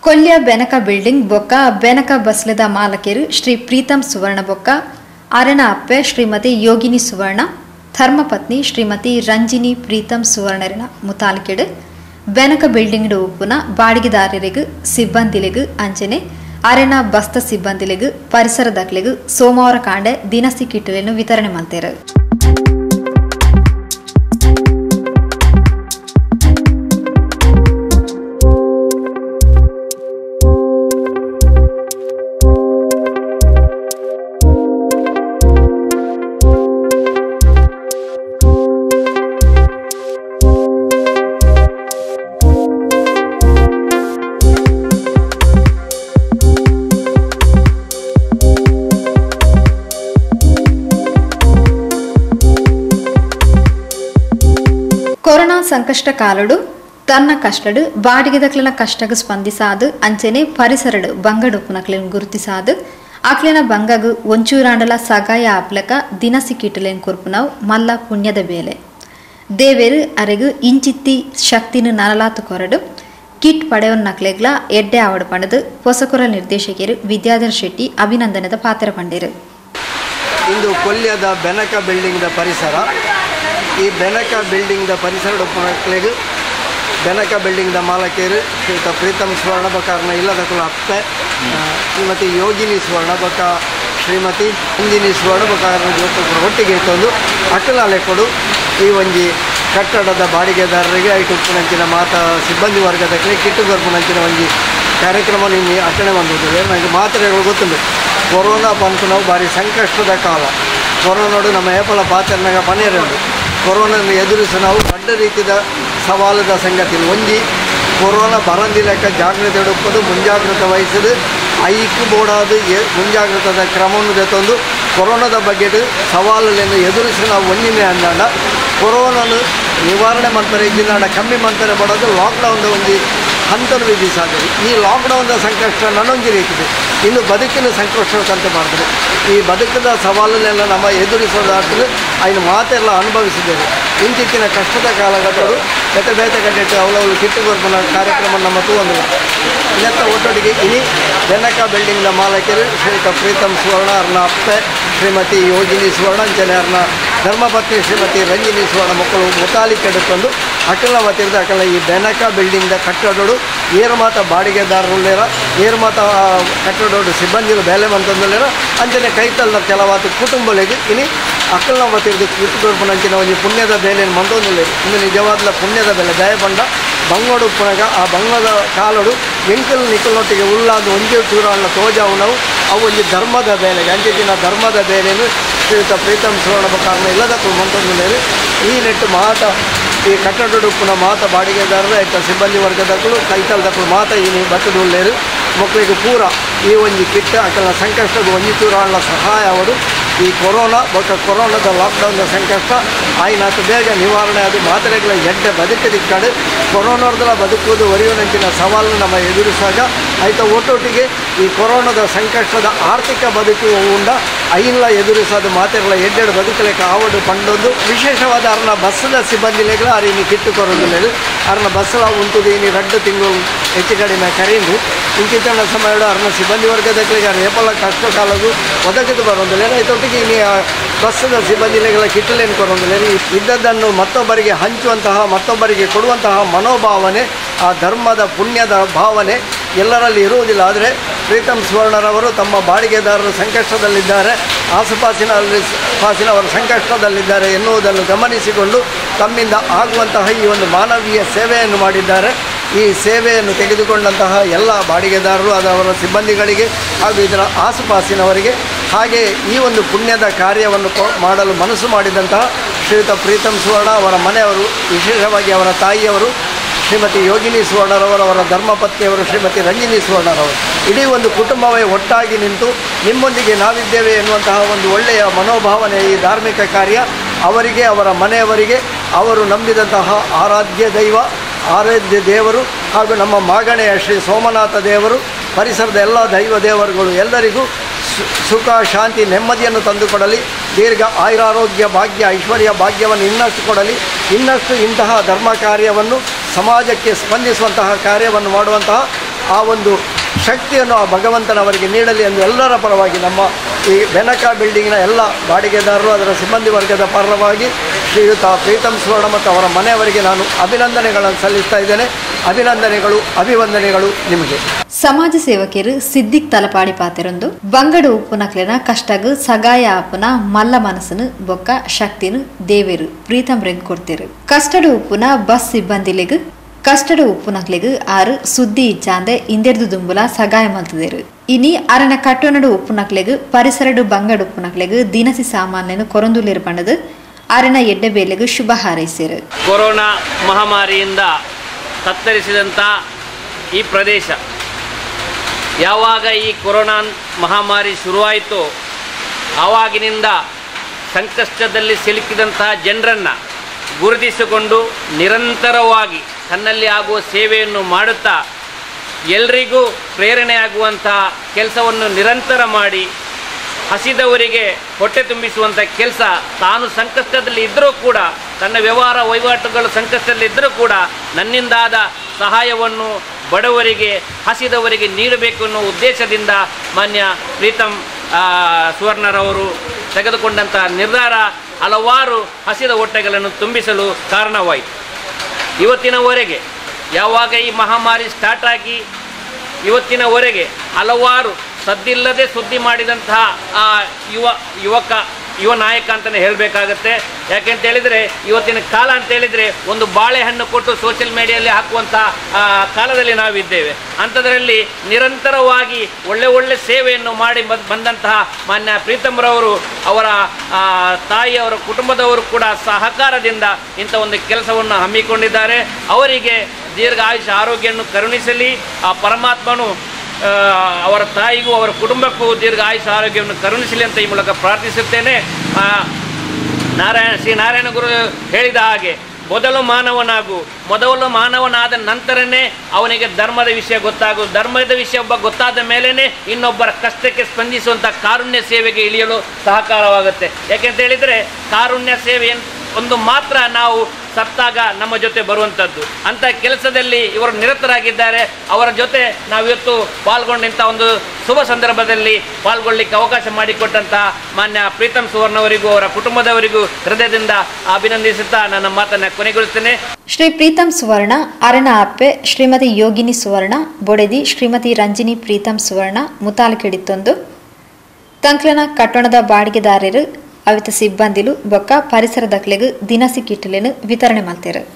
ಕೊಲ್ಯ Benaka building ಬೊಕ್ಕ ಬೆನಕ ಬಸ್ಲದ ಮಾಲಕಿಯರು ಶ್ರೀ ಪ್ರೀತಂ ಸುವರ್ಣ ಬೊಕ್ಕ ಅರಣ ಅಪ್ಪೆ ಶ್ರೀಮತಿ ಯೋಗಿನಿ ಸುವರ್ಣ ಧರ್ಮಪತ್ನಿ ಶ್ರೀಮತಿ ರಂಜಿನಿ ಪ್ರೀತಂ ಸುವರ್ಣರಿನ ಮುತಾಲಿಕೆಡು ಬೆನಕ ಬಿಲ್ಡಿಂಗ್ ಉಪ್ಪುನ ಬಾಡಿಗೆದಾರರಿಗೂ ಸಿಬ್ಬಂದಿಲಿಗೂ ಅಂಚನೆ ಅರೆನ ಬಸ್ತ ಸಿಬ್ಬಂದಿಲಿಗೂ ಪರಿಸರದಕ್ಲಿಗೂ ಸೋಮವಾರ ಕಾಂಡೆ ದಿನಸಿ ಕಿಟ್ಟಲೆಯನ್ನು ವಿತರಣೆ ಮಾಡ್ತಾರೆ ಕೊರೋನಾ ಸಂಕಷ್ಟ ಕಾಲಡು ತನ್ನ ಕಷ್ಟಡು ಬಾಡಿಗೆದಕ್ಲಿನ ಕಷ್ಟಗ ಸ್ಪಂದಿಸಾದು ಅಂಚನೆ ಪರಿಸರಡು ಬಂಗಡುಪ್ಪುನಕ್ಲಿನ ಗುರುತಿಸಾದು ಅಕ್ಲಿನ ಬಂಗಗು ಒಂಚೂರಾಂಡಲ ಸಗಾಯ ಆಪ್ಲಕ ದಿನಸಿ ಕಿಟಲೆನ್ ಕುರ್ಪುನವು ಮಲ್ಲ ಪುಣ್ಯದ ಬೇಲೆ ದೇವೇರು ಅರೆಗು ಇಂಚಿತ್ತಿ ಶಕ್ತಿನ ನರಲಾತು ಕೊರಡು ಕಿಟ್ ಪಡೆಯವನ್ ನಕ್ಲೆಗ್ಲ ಎಡ್ಡೆ ಆವಡು ಪಣದು ಹೊಸಕೊರ ನಿರ್ದೇಶಕಿಯರು ವಿದ್ಯಾಧರ್ ಶೆಟ್ಟಿ ಅಭಿನಂದನದ ಪಾತ್ರ ಪಂಡಿರು ಇಂದು ಕೊಲ್ಯದ ಬೆನಕ ಬಿಲ್ಡಿಂಗ್ದ ಪರಿಸರ ಈ ಬೆನಕ ಬಿಲ್ಡಿಂಗ್ದ ಪರಿಸರ ಮಕ್ಕಳಿಗೆ ಬೆನಕ ಬಿಲ್ಡಿಂಗ್ದ ಮಾಲಕಿಯರು ಶ್ರೀಯುತ ಪ್ರೀತಮ್ ಸುವರ್ಣ ಬಕಾರ್ನ ಇಲ್ಲದ ಕುಲ ಅತ್ತೆ ಆ, ಶ್ರೀಮತಿ ಯೋಗಿನಿ ಸುವರ್ಣ ಬಕ ಶ್ರೀಮತಿ ಹಿಂದಿನಿ ಸುವರ್ಣ ಬಕಾರನ ಜೊತೆ ಒಟ್ಟಿಗೆ ಇಟ್ಟೊಂದು ಅಕ್ಕಲಾಲೆ ಕೊಡು ಈ ಒಂಜಿ ಕಟ್ಟಡದ ಬಾಡಿಗೆದಾರರಿಗೆ ಐಟು ಉಪ್ಪುನಂಚಿನ ಮಾತ ಸಿಬ್ಬಂದಿ ವರ್ಗದಕ್ಕೆ ಕಿಟ್ಟು ಬರ್ಪುನಂಚಿನ ಒಂಜಿ ಕಾರ್ಯಕ್ರಮ ನಿನ್ನೆ ಅಟಣೆ ಬಂದಿದ್ದೇವೆ ನನಗೆ ಮಾತ್ರೆಗಳು ಗೊತ್ತುಂಟು ಕೊರೋನಾ ಬಂತು ನಾವು ಭಾರಿ ಸಂಕಷ್ಟದ ಕಾಲ ಕೊರೋನಾಡು ನಮ್ಮ ಏಪಲ ಪಾತ್ರನಾಗ ಪನೇರುಂಡು ಕೊರೋನಾನ್ನು ಎದುರಿಸಿ ನಾವು ದೊಡ್ಡ ರೀತಿಯ ಸವಾಲದ ಸಂಗತಿ ಒಂಜಿ ಕೊರೋನಾ ಬರಂದಿಲೆಕ್ಕ ಜಾಗ್ರತೆ ಎಡುಪ್ಪದು ಮುಂಜಾಗ್ರತೆ ವಹಿಸದು ಐಕ್ಕು ಬೋಡಾದು ಎ- ಮುಂಜಾಗ್ರತದ ಕ್ರಮವನ್ನು ತೆತ್ತೊಂದು ಕೊರೋನಾದ ಬಗ್ಗೆ ಸವಾಲನ್ನು ಎದುರಿಸಿ ನಾವು ಒಂದಿನೇ ಅಂದಾಂಡ ಕೊರೋನಾನು ನಿವಾರಣೆ ಮಾಡ್ತಾರೆ ಇದ್ದಿನಾಡ ಕಮ್ಮಿ ಮಾಡ್ತಾರೆ ಬಡೋದು ಲಾಕ್ಡೌನ್ದ ಒಂದು ಹಂತನು ವಿಧಿಸಾದರು ಈ ಲಾಕ್ಡೌನ್ದ ಸಂಕಷ್ಟ ನನೊಂಜಿ ರೀತಿದೆ ಇನ್ನು ಬದುಕಿನ ಸಂಕಷ್ಟಕ್ಕಂತ ಮಾಡಿದ್ರು ಈ ಬದುಕದ ಸವಾಲನ್ನೆಲ್ಲ ನಮ್ಮ ಎದುರಿಸೋದಾದ್ರು അതിന് ಮಾತೆಲ್ಲ ಅನುಭವಿಸಿದ್ದೇವೆ ಇಂತಿತ್ತಿನ ಕಷ್ಟದ ಕಾಲಘಟ್ಟಗಳು ಬೇತೆ ಬೇತೆ ಕಟ್ಟಿಟ್ಟು ಅವಳವಳು ಕಿಟ್ಟು ಬರ್ಪನ ಕಾರ್ಯಕ್ರಮ ನಮ್ಮ ತೂವಂದಿಲ್ಲ ಇದತ್ತ ಒಟ್ಟೊಟ್ಟಿಗೆ ಇನಿ ಬೆನಕ ಬಿಲ್ಡಿಂಗ್ನ ಮಾಲಕಿಯರು ಶ್ರೀಯುತ ಪ್ರೀತಮ್ ಸುವರ್ಣ ಅವ್ರನ್ನ ಅಪ್ಪೆ ಶ್ರೀಮತಿ ಯೋಗಿನಿ ಸುವರ್ಣ ಅಂಚನೆ ಅವ್ರನ್ನ ಧರ್ಮಪತ್ನಿ ಶ್ರೀಮತಿ ರಂಜಿನಿ ಸುವರ್ಣ ಮಕ್ಕಳು ಮುತಾಲಿ ಕೆಡುಕೊಂಡು ಅಕಲ ವತಿರ್ದ ಅಕಲ ಈ ಬೆನಕ ಬಿಲ್ಡಿಂಗ್ದ ಕಟ್ಟಡಗಳು ಏರು ಮಾತ ಬಾಡಿಗೆದಾರರುಳ್ಳೇರ ಏರು ಮಾತ ಕಟ್ಟಡೋಡು ಸಿಬ್ಬಂದಿರು ಬೇಲೆ ಮಂತಂದುಳ್ಳೇರ ಅಂಚನೆ ಕೈತಲ್ದ ಕೆಲವಾತು ಕುಟುಂಬಗಳಿಗೆ ಇನಿ ಅಕಲ್ನ ವತಿರ್ದು ಕಿಟ್ಟುಕೊರ್ಪುನಂಚಿನ ಒಂದು ಪುಣ್ಯದ ಬೇಲೆಯನ್ನು ಮಂದೊಂದುಳ್ಳೇರು ಇನ್ನು ನಿಜವಾದ ಪುಣ್ಯದ ಬೆಲೆ ದಯಪಂಡ ಬಂಗೋಡು ಉಪ್ಪುನಗ ಆ ಬಂಗದ ಕಾಲಡು ಎಂಕಲ್ ನಿಕ್ಕಲೊಟ್ಟಿಗೆ ಉಳ್ಳಾದು ಒಂಜೆ ಚೂರಾಳ ತೋಜಾವುನವು ಅವು ಒಂದು ಧರ್ಮದ ಬೇಲೆಗೆ ಅಂಚಿನ ಧರ್ಮದ ಬೇಲೆಯನ್ನು ಶ್ರೀಯುತ ಪ್ರೀತಮ್ ಸುವರ್ಣ ಕಾರಣ ಇಲ್ಲದಕ್ಕೂ ಮಂತೊಂದುಳ್ಳೇರು ಈ ನೆಟ್ಟು ಮಾತ ಈ ಕಟ್ಟಡಡುಪ್ಪುನ ಮಾತ ಬಾಡಿಗೆದಾರರು ಆಯ್ತ ಸಿಬ್ಬಂದಿ ವರ್ಗದಕ್ಕಳು ಕೈತಲ್ದಕ್ಕಳು ಮಾತ ಈ ಬತ್ತದುಳ್ಳೇರು ಮಕ್ಕಳಿಗೆ ಪೂರ ಈ ಒಂಜಿ ಕಿಟ್ಟ ಅಕಲ ಸಂಕಷ್ಟದ ಒಂಜಿ ಚೂರಾಳ ಸಹಾಯ ಅವರು ಈ ಕೊರೋನಾ ಬೊಕ್ಕ ಕೊರೋನಾದ ಲಾಕ್ಡೌನ್ದ ಸಂಕಷ್ಟ ಆಯ್ನಾತು ಬೇಗ ನಿವಾರಣೆ ಅದು ಮಾತ್ರೆಗಳ ಎಡ್ಡೆ ಬದುಕದಿಕ್ಕಡು ಕೊರೋನಾರ್ದಲ ಬದುಕುವುದು ಒರಿಯುವಂಚಿನ ಸವಾಲು ನಮ್ಮ ಎದುರಿಸಾಗ ಆಯ್ತ ಒಟ್ಟೊಟ್ಟಿಗೆ ಈ ಕೊರೋನಾದ ಸಂಕಷ್ಟದ ಆರ್ಥಿಕ ಬದುಕು ಉಂಡ ಐನ್ಲ ಎದುರಿಸೋದು ಮಾತೆಗಳ ಎಡ್ಡೆಡು ಬದುಕಲಿಕ್ಕೆ ಆವಡು ಪಂಡೊಂದು ವಿಶೇಷವಾದ ಅರ್ನ ಬಸ್ಸದ ಸಿಬ್ಬಂದಿಲೆಗಳ ಅರಿನಿ ಕಿಟ್ಟು ಕೊರೋದಿಲ್ಲ ಅರ್ನ ಬಸ್ಸಲ ಉಂಟುದು ಇನಿ ರಡ್ಡು ತಿಂಗಳು ಹೆಚ್ಚು ಕಡಿಮೆ ಕರೀಂದು ಇಂಚಿತನ ಸಮಯ ಅರ್ನ ಸಿಬ್ಬಂದಿ ವರ್ಗದಕ್ಕೆ ರೇಪಲ ಕಷ್ಟ ಕಾಲದು ಒದಗಿದು ಬರೋದಿಲ್ಲ ಇದೊಟ್ಟಿಗೆ ಇನಿ ಆ ಬಸ್ಸದ ಸಿಬ್ಬಂದಿಲೆಗಳ ಕಿಟ್ಟಲೇನು ಕೊರೋದಿಲ್ಲ ಇದ್ದದ್ದನ್ನು ಮತ್ತೊಬ್ಬರಿಗೆ ಹಂಚುವಂತಹ ಮತ್ತೊಬ್ಬರಿಗೆ ಕೊಡುವಂತಹ ಮನೋಭಾವನೆ ಆ ಧರ್ಮದ ಪುಣ್ಯದ ಭಾವನೆ ಎಲ್ಲರಲ್ಲಿ ಇರುವುದಿಲ್ಲ ಆದರೆ ಪ್ರೀತಮ್ ಸುವರ್ಣರವರು ತಮ್ಮ ಬಾಡಿಗೆದಾರರು ಸಂಕಷ್ಟದಲ್ಲಿದ್ದಾರೆ ಆಸುಪಾಸಿನ ಪಾಸಿನವರು ಸಂಕಷ್ಟದಲ್ಲಿದ್ದಾರೆ ಎನ್ನುವುದನ್ನು ಗಮನಿಸಿಕೊಂಡು ತಮ್ಮಿಂದ ಆಗುವಂತಹ ಈ ಒಂದು ಮಾನವೀಯ ಸೇವೆಯನ್ನು ಮಾಡಿದ್ದಾರೆ ಈ ಸೇವೆಯನ್ನು ತೆಗೆದುಕೊಂಡಂತಹ ಎಲ್ಲ ಬಾಡಿಗೆದಾರರು ಅದು ಅವರ ಸಿಬ್ಬಂದಿಗಳಿಗೆ ಹಾಗೂ ಇದರ ಆಸುಪಾಸಿನವರಿಗೆ ಹಾಗೆ ಈ ಒಂದು ಪುಣ್ಯದ ಕಾರ್ಯವನ್ನು ಕೊ- ಮಾಡಲು ಮನಸ್ಸು ಮಾಡಿದಂತಹ ಶ್ರೀಯುತ ಪ್ರೀತಮ್ ಸುವರ್ಣ ಅವರ ಮನೆಯವರು ವಿಶೇಷವಾಗಿ ಅವರ ತಾಯಿಯವರು ಶ್ರೀಮತಿ ಯೋಗಿನಿ ಸುವರ್ಣರವರು ಅವರ ಧರ್ಮಪತ್ನಿಯವರು ಶ್ರೀಮತಿ ರಂಜಿನಿ ಸುವರ್ಣರವರು ಇಡೀ ಒಂದು ಕುಟುಂಬವೇ ಒಟ್ಟಾಗಿ ನಿಂತು ನಿಮ್ಮೊಂದಿಗೆ ನಾವಿದ್ದೇವೆ ಎನ್ನುವಂತಹ ಒಂದು ಒಳ್ಳೆಯ ಮನೋಭಾವನೆ ಈ ಧಾರ್ಮಿಕ ಕಾರ್ಯ ಅವರಿಗೆ ಅವರ ಮನೆಯವರಿಗೆ ಅವರು ನಂಬಿದಂತಹ ಆರಾಧ್ಯ ದೈವ ಆರಾಧ್ಯ ದೇವರು ಹಾಗೂ ನಮ್ಮ ಮಾಗಣೆಯ ಶ್ರೀ ಸೋಮನಾಥ ದೇವರು ಪರಿಸರದ ಎಲ್ಲ ದೈವ ದೇವರುಗಳು ಎಲ್ಲರಿಗೂ ಸು- ಸುಖ ಶಾಂತಿ ನೆಮ್ಮದಿಯನ್ನು ತಂದುಕೊಡಲಿ ದೀರ್ಘ ಆಯುರಾರೋಗ್ಯ ಭಾಗ್ಯ ಐಶ್ವರ್ಯ ಭಾಗ್ಯವನ್ನು ಇನ್ನಷ್ಟು ಕೊಡಲಿ ಇನ್ನಷ್ಟು ಇಂತಹ ಧರ್ಮ ಕಾರ್ಯವನ್ನು ಸಮಾಜಕ್ಕೆ ಸ್ಪಂದಿಸುವಂತಹ ಕಾರ್ಯವನ್ನು ಮಾಡುವಂತಹ ಆ ಒಂದು ಶಕ್ತಿಯನ್ನು ಆ ಭಗವಂತನವರಿಗೆ ನೀಡಲಿ ಎಂದು ಎಲ್ಲರ ಪರವಾಗಿ ನಮ್ಮ ಈ ಬೆನಕ ಬಿಲ್ಡಿಂಗ್ನ ಎಲ್ಲ ಬಾಡಿಗೆದಾರರು ಅದರ ಸಿಬ್ಬಂದಿ ವರ್ಗದ ಪರವಾಗಿ ಶ್ರೀಯುತ ಪ್ರೀತಮ್ ಸುವರ್ಣ ಮತ್ತು ಅವರ ಮನೆಯವರಿಗೆ ನಾನು ಅಭಿನಂದನೆಗಳನ್ನು ಸಲ್ಲಿಸ್ತಾ ಇದ್ದೇನೆ ಅಭಿನಂದನೆಗಳು ಅಭಿವಂದನೆಗಳು ನಿಮಗೆ ಸಮಾಜ ಸೇವಕಿಯರು ಸಿದ್ದಿಕ್ ತಲಪಾಡಿ ಪಾತೆರೊಂದು ಬಂಗಡು ಉಪ್ಪುನಕ್ಲೆನ ಕಷ್ಟಗ್ ಸಗಾಯ ಆಪುನ ಮಲ್ಲ ಮನಸ್ಸನು ಬೊಕ್ಕ ಶಕ್ತಿನು ದೇವೇರು ಪ್ರೀತಂ ರೆಗ್ ಕೊಡ್ತಿರು ಕಷ್ಟಡು ಉಪ್ಪುನ ಬಸ್ ಸಿಬ್ಬಂದಿಲೆಗ್ ಕಷ್ಟಡು ಉಪ್ಪುನಕ್ಲೆಗ್ ಆರು ಸುದ್ದಿ ಇಚ್ಚಾಂದೆ ಇಂದೆರ್ದು ದುಂಬುಲ ಸಗಾಯ ಮಲ್ತದೇರು ಇನಿ ಅರನ ಕಟ್ಟೊನಡು ಉಪ್ಪುನಕ್ಲೆಗ್ ಪರಿಸರಡು ಬಂಗಡು ಉಪ್ಪುನಕ್ಲೆಗ್ ದಿನಸಿ ಸಾಮಾನ್ಯನು ಕೊರೊಂದುಲಿರು ಪಂಡದು ಅರನ ಎಡ್ಡೆ ಬೇಲೆಗ್ ಶುಭ ಹಾರೈಸಿರು ಕೊರೋನಾ ಮಹಾಮಾರಿಯಿಂದ ತತ್ತರಿಸಿದಂಥ ಈ ಪ್ರದೇಶ ಯಾವಾಗ ಈ ಕೊರೋನಾ ಮಹಾಮಾರಿ ಶುರುವಾಯಿತೋ ಆವಾಗಿನಿಂದ ಸಂಕಷ್ಟದಲ್ಲಿ ಸಿಲುಕಿದಂತಹ ಜನರನ್ನು ಗುರುತಿಸಿಕೊಂಡು ನಿರಂತರವಾಗಿ ತನ್ನಲ್ಲಿ ಆಗುವ ಸೇವೆಯನ್ನು ಮಾಡುತ್ತಾ ಎಲ್ರಿಗೂ ಪ್ರೇರಣೆಯಾಗುವಂತಹ ಕೆಲಸವನ್ನು ನಿರಂತರ ಮಾಡಿ ಹಸಿದವರಿಗೆ ಹೊಟ್ಟೆ ತುಂಬಿಸುವಂಥ ಕೆಲಸ ತಾನು ಸಂಕಷ್ಟದಲ್ಲಿ ಇದ್ದರೂ ಕೂಡ ತನ್ನ ವ್ಯವಹಾರ ವಹಿವಾಟುಗಳು ಸಂಕಷ್ಟದಲ್ಲಿ ಇದ್ದರೂ ಕೂಡ ನನ್ನಿಂದಾದ ಸಹಾಯವನ್ನು ಬಡವರಿಗೆ ಹಸಿದವರಿಗೆ ನೀಡಬೇಕು ಅನ್ನೋ ಉದ್ದೇಶದಿಂದ ಮಾನ್ಯ ಪ್ರೀತಮ್ ಆ, ಸುವರ್ಣರವರು ತೆಗೆದುಕೊಂಡಂಥ ನಿರ್ಧಾರ ಹಲವಾರು ಹಸಿದ ಹೊಟ್ಟೆಗಳನ್ನು ತುಂಬಿಸಲು ಕಾರಣವಾಯಿತು ಇವತ್ತಿನವರೆಗೆ ಯಾವಾಗ ಈ ಮಹಾಮಾರಿ ಸ್ಟಾರ್ಟ್ ಆಗಿ ಇವತ್ತಿನವರೆಗೆ ಹಲವಾರು ಸದ್ದಿಲ್ಲದೆ ಸುದ್ದಿ ಮಾಡಿದಂತಹ ಆ ಯುವ ಯುವಕ ಯುವ ನಾಯಕ ಅಂತಲೇ ಹೇಳಬೇಕಾಗತ್ತೆ ಯಾಕೆಂತ ಹೇಳಿದರೆ ಇವತ್ತಿನ ಕಾಲ ಅಂತ ಹೇಳಿದರೆ ಒಂದು ಬಾಳೆಹಣ್ಣು ಕೊಟ್ಟು ಸೋಷಿಯಲ್ ಮೀಡಿಯಲ್ಲಿ ಹಾಕುವಂಥ ಆ, ಕಾಲದಲ್ಲಿ ನಾವಿದ್ದೇವೆ ಅಂಥದ್ರಲ್ಲಿ ನಿರಂತರವಾಗಿ ಒಳ್ಳೆ ಒಳ್ಳೆ ಸೇವೆಯನ್ನು ಮಾಡಿ ಬಂದ್- ಬಂದಂತಹ ಮಾನ್ಯ ಪ್ರೀತಮ್ರವರು ಅವರ ಆ, ತಾಯಿ ಅವರ ಕುಟುಂಬದವರು ಕೂಡ ಸಹಕಾರದಿಂದ ಇಂಥ ಒಂದು ಕೆಲಸವನ್ನು ಹಮ್ಮಿಕೊಂಡಿದ್ದಾರೆ ಅವರಿಗೆ ದೀರ್ಘ ಆಯುಷ ಆರೋಗ್ಯವನ್ನು ಕರುಣಿಸಲಿ ಆ ಪರಮಾತ್ಮನು ಆ, ಅವರ ತಾಯಿಗೂ ಅವರ ಕುಟುಂಬಕ್ಕೂ ದೀರ್ಘ ಆಯುಷ ಆರೋಗ್ಯವನ್ನು ಕರುಣಿಸಲಿ ಅಂತ ಈ ಮೂಲಕ ಪ್ರಾರ್ಥಿಸುತ್ತೇನೆ ಆ, ನಾರಾಯಣ ಶ್ರೀ ನಾರಾಯಣ ಗುರು ಹೇಳಿದ ಹಾಗೆ ಮೊದಲು ಮಾನವನಾಗು ಮೊದಲು ಮಾನವನಾದ ನಂತರನೇ ಅವನಿಗೆ ಧರ್ಮದ ವಿಷಯ ಗೊತ್ತಾಗು ಧರ್ಮದ ವಿಷಯ ಒಬ್ಬ ಗೊತ್ತಾದ ಮೇಲೇ ಇನ್ನೊಬ್ಬರ ಕಷ್ಟಕ್ಕೆ ಸ್ಪಂದಿಸುವಂಥ ಕಾರುಣ್ಯ ಸೇವೆಗೆ ಇಳಿಯಲು ಸಹಕಾರವಾಗುತ್ತೆ ಯಾಕೆಂತ ಹೇಳಿದರೆ ಕಾರುಣ್ಯ ಸೇವೆ ಎನ್- ಒಂದು ಮಾತ್ರ ನಾವು ಸತ್ತಾಗ ನಮ್ಮ ಜೊತೆ ಬರುವಂಥದ್ದು ಅಂಥ ಕೆಲಸದಲ್ಲಿ ಇವರು ನಿರತರಾಗಿದ್ದಾರೆ ಅವರ ಜೊತೆ ನಾವಿವತ್ತು ಪಾಲ್ಗೊಂಡಂಥ ಒಂದು ಶುಭ ಸಂದರ್ಭದಲ್ಲಿ ಪಾಲ್ಗೊಳ್ಳಿಕ್ಕೆ ಅವಕಾಶ ಮಾಡಿಕೊಟ್ಟಂತಹ ಮಾನ್ಯ ಪ್ರೀತಮ್ ಸುವರ್ಣವರಿಗೂ ಅವರ ಕುಟುಂಬದವರಿಗೂ ಹೃದಯದಿಂದ ಅಭಿನಂದಿಸುತ್ತಾ ನನ್ನ ಮಾತನ್ನು ಕೊನೆಗೊಳಿಸ್ತೇನೆ ಶ್ರೀ ಪ್ರೀತಂ ಸುವರ್ಣ ಅರಣ ಅಪ್ಪೆ ಶ್ರೀಮತಿ ಯೋಗಿನಿ ಸುವರ್ಣ ಬೊಡೆದಿ ಶ್ರೀಮತಿ ರಂಜಿನಿ ಪ್ರೀತಂ ಸುವರ್ಣ ಮುತಾಲಕಿಡಿತ್ತೊಂದು ತಂಕ್ಲನ ಕಟ್ಟಣದ ಬಾಡಿಗೆದಾರರು ಅವಿತ ಸಿಬ್ಬಂದಿಲು ಬೊಕ್ಕ ಪರಿಸರದಕ್ಲೆಗ್ ದಿನಸಿ ಕಿಟ್ಟಲೆನು ವಿತರಣೆ ಮಾಡ್ತಾರೆ